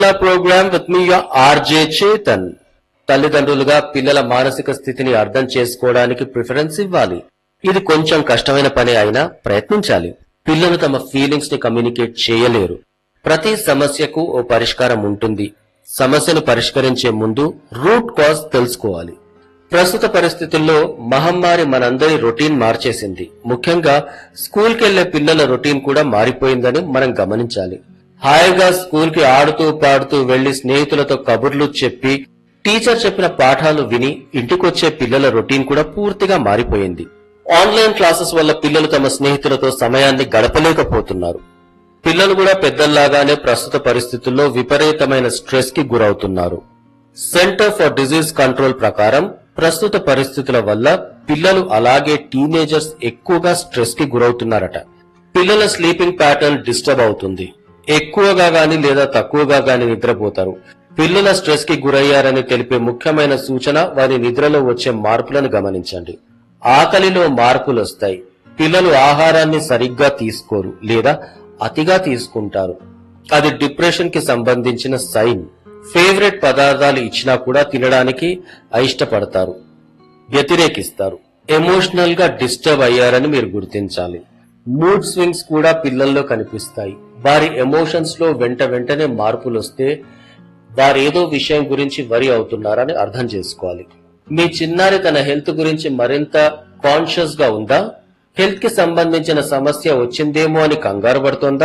programme with me RJ Chetan తల్లిదండ్రులుగా పిల్లల మానసిక స్థితిని అర్థం చేసుకోవడానికి ప్రిఫరెన్స్ ఇవ్వాలి ఇది కొంచెం కష్టమైన పని అయినా ప్రయత్నించాలి పిల్లలు తమ ఫీలింగ్స్ ని కమ్యూనికేట్ చేయలేరు ప్రతి సమస్యకు ఓ పరిష్కారం ఉంటుంది సమస్యను పరిష్కరించే ముందు రూట్ కాజ్ తెలుసుకోవాలి ప్రస్తుత పరిస్థితుల్లో మహమ్మారి మనందరి రొటీన్ మార్చేసింది ముఖ్యంగా స్కూల్కి వెళ్లే పిల్లల రొటీన్ కూడా మారిపోయిందని మనం గమనించాలి హాయిగా స్కూల్ కి ఆడుతూ పాడుతూ వెళ్లి స్నేహితులతో కబుర్లు చెప్పి టీచర్ చెప్పిన పాఠాలు విని ఇంటికొచ్చే పిల్లల రొటీన్ కూడా పూర్తిగా మారిపోయింది ఆన్లైన్ క్లాసెస్ వల్ల పిల్లలు తమ స్నేహితులతో సమయాన్ని గడపలేకపోతున్నారు పిల్లలు కూడా పెద్దల్లాగానే ప్రస్తుత పరిస్థితుల్లో విపరీతమైన స్ట్రెస్ కి గురవుతున్నారు సెంటర్ ఫర్ డిజీజ్ కంట్రోల్ ప్రకారం ప్రస్తుత పరిస్థితుల వల్ల పిల్లలు అలాగే టీనేజర్స్ ఎక్కువగా స్ట్రెస్ కి గురవుతున్నారట పిల్లల స్లీపింగ్ ప్యాటర్న్ డిస్టర్బ్ అవుతుంది ఎక్కువగా గాని లేదా తక్కువగా గాని నిద్రపోతారు పిల్లల స్ట్రెస్ కి గురయ్యారని తెలిపే ముఖ్యమైన సూచన వారి నిద్రలో వచ్చే మార్పులను గమనించండి ఆకలిలో మార్పులు వస్తాయి పిల్లలు ఆహారాన్ని సరిగ్గా తీసుకోరు లేదా అతిగా తీసుకుంటారు అది డిప్రెషన్ కి సంబంధించిన సైన్ ఫేవరెట్ పదార్థాలు ఇచ్చినా కూడా తినడానికి అయిష్టపడతారు వ్యతిరేకిస్తారు ఎమోషనల్ గా డిస్టర్బ్ అయ్యారని మీరు గుర్తించాలి మూడ్ స్వింగ్స్ కూడా పిల్లల్లో కనిపిస్తాయి వారి ఎమోషన్స్ లో వెంట వెంటనే మార్పులు వస్తే వారు ఏదో విషయం గురించి వరి అవుతున్నారని అర్థం చేసుకోవాలి మీ చిన్నారి తన హెల్త్ గురించి మరింత కాన్షియస్ గా ఉందా హెల్త్ కి సంబంధించిన సమస్య వచ్చిందేమో అని కంగారు పడుతోందా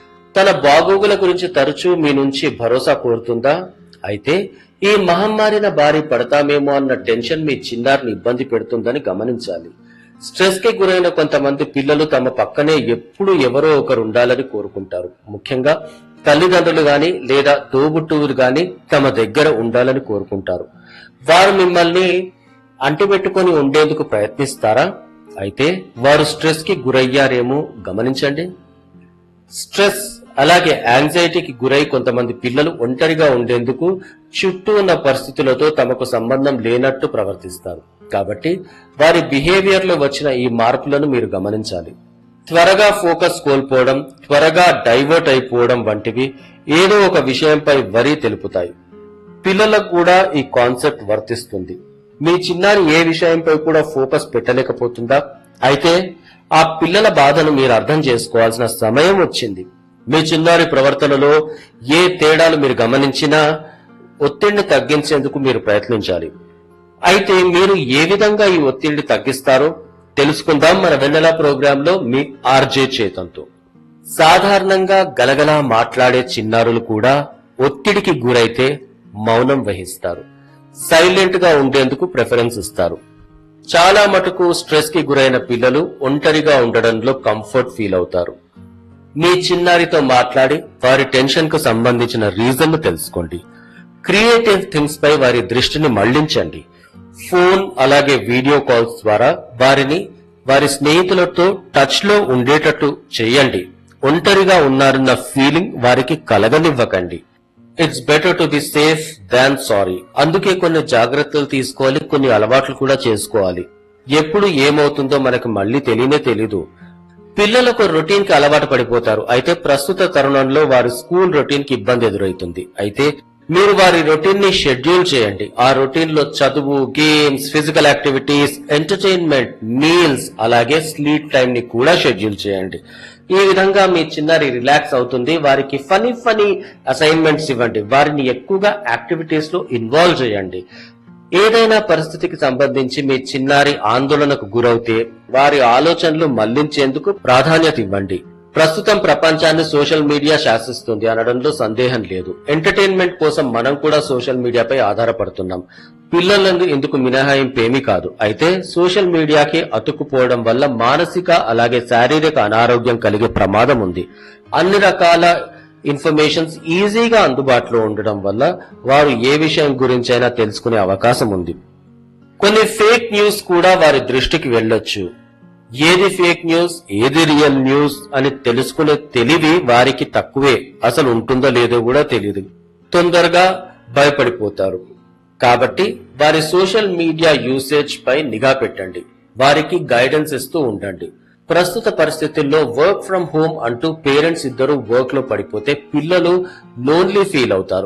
తన బాగోగుల గురించి తరచూ మీ నుంచి భరోసా కోరుతుందా అయితే ఈ మహమ్మారిన బారి పడతామేమో అన్న టెన్షన్ మీ చిన్నారిని ఇబ్బంది పెడుతుందని గమనించాలి స్ట్రెస్ కి గురైన కొంతమంది పిల్లలు తమ పక్కనే ఎప్పుడు ఎవరో ఒకరు ఉండాలని కోరుకుంటారు ముఖ్యంగా తల్లిదండ్రులు గాని లేదా తోబుట్టువులు గాని తమ దగ్గర ఉండాలని కోరుకుంటారు వారు మిమ్మల్ని అంటిపెట్టుకొని ఉండేందుకు ప్రయత్నిస్తారా అయితే వారు స్ట్రెస్ కి గురయ్యారేమో గమనించండి స్ట్రెస్ అలాగే యాంగ్జైటీకి గురై కొంతమంది పిల్లలు ఒంటరిగా ఉండేందుకు చుట్టూ ఉన్న పరిస్థితులతో తమకు సంబంధం లేనట్టు ప్రవర్తిస్తారు కాబట్టి వారి బిహేవియర్ లో వచ్చిన ఈ మార్పులను మీరు గమనించాలి త్వరగా ఫోకస్ కోల్పోవడం త్వరగా డైవర్ట్ అయిపోవడం వంటివి ఏదో ఒక విషయంపై వరి తెలుపుతాయి పిల్లలకు కూడా ఈ కాన్సెప్ట్ వర్తిస్తుంది మీ చిన్నారి ఏ విషయంపై కూడా ఫోకస్ పెట్టలేకపోతుందా అయితే ఆ పిల్లల బాధను మీరు అర్థం చేసుకోవాల్సిన సమయం వచ్చింది మీ చిన్నారి ప్రవర్తనలో ఏ తేడాలు మీరు గమనించినా ఒత్తిడిని తగ్గించేందుకు మీరు ప్రయత్నించాలి అయితే మీరు ఏ విధంగా ఈ ఒత్తిడిని తగ్గిస్తారో తెలుసుకుందాం మన వెన్నెల ప్రోగ్రామ్ లో మీ ఆర్జే చేతంతో సాధారణంగా గలగలా మాట్లాడే చిన్నారులు కూడా ఒత్తిడికి గురైతే మౌనం వహిస్తారు సైలెంట్ గా ఉండేందుకు ప్రిఫరెన్స్ ఇస్తారు చాలా మటుకు స్ట్రెస్ కి గురైన పిల్లలు ఒంటరిగా ఉండడంలో కంఫర్ట్ ఫీల్ అవుతారు మీ చిన్నారితో మాట్లాడి వారి టెన్షన్ కు సంబంధించిన రీజన్ తెలుసుకోండి క్రియేటివ్ థింగ్స్ పై వారి దృష్టిని మళ్లించండి ఫోన్ అలాగే వీడియో కాల్స్ ద్వారా వారిని వారి స్నేహితులతో టచ్ లో ఉండేటట్టు చేయండి ఒంటరిగా ఉన్నారన్న ఫీలింగ్ వారికి కలగనివ్వకండి it's better to be safe than sorry అందుకే కొన్ని జాగ్రత్తలు తీసుకోవాలి కొన్ని అలవాట్లు కూడా చేసుకోవాలి ఎప్పుడు ఏమవుతుందో మనకు మళ్ళీ తెలియనే తెలీదు పిల్లలకు రొటీన్ కి అలవాటు పడిపోతారు అయితే ప్రస్తుత తరుణంలో వారి స్కూల్ రొటీన్ కి ఇబ్బంది ఎదురవుతుంది అయితే మీరు వారి రొటీన్ ని షెడ్యూల్ చేయండి ఆ రొటీన్ లో చదువు games physical activities entertainment meals అలాగే స్లీప్ టైం ని కూడా షెడ్యూల్ చేయండి ఈ విధంగా మీ చిన్నారి రిలాక్స్ అవుతుంది వారికి ఫనీ ఫనీ అసైన్మెంట్స్ ఇవ్వండి వారిని ఎక్కువగా యాక్టివిటీస్ లో ఇన్వాల్వ్ చేయండి ఏదైనా పరిస్థితికి సంబంధించి మీ చిన్నారి ఆందోళనకు గురవుతే వారి ఆలోచనలు మళ్లించేందుకు ప్రాధాన్యత ఇవ్వండి ప్రస్తుతం ప్రపంచాన్ని సోషల్ మీడియా శాసిస్తుంది అనడంలో సందేహం లేదు ఎంటర్టైన్మెంట్ కోసం మనం కూడా సోషల్ మీడియాపై ఆధారపడుతున్నాం పిల్లలందు ఇందుకు మినహాయింపు ఏమీ కాదు అయితే సోషల్ మీడియాకి అతుక్కుపోవడం వల్ల మానసిక అలాగే శారీరక అనారోగ్యం కలిగే ప్రమాదం ఉంది అన్ని రకాల ఇన్ఫర్మేషన్స్ ఈజీగా అందుబాటులో ఉండడం వల్ల వారు ఏ విషయం గురించైనా తెలుసుకునే అవకాశం ఉంది కొన్ని ఫేక్ న్యూస్ కూడా వారి దృష్టికి వెళ్ళొచ్చు ఏది ఫేక్ న్యూస్ ఏది రియల్ న్యూస్ అని తెలుసుకునే తెలివి వారికి తక్కువే అసలు ఉంటుందో లేదో కూడా తెలియదు తొందరగా భయపడిపోతారు కాబట్టి వారి సోషల్ మీడియా యూసేజ్ పై నిఘా పెట్టండి వారికి గైడెన్స్ ఇస్తూ ఉండండి ప్రస్తుత పరిస్థితుల్లో వర్క్ ఫ్రం హోమ్ అంటూ పేరెంట్స్ ఇద్దరు వర్క్ లో పడిపోతే పిల్లలు లోన్లీ ఫీల్ అవుతారు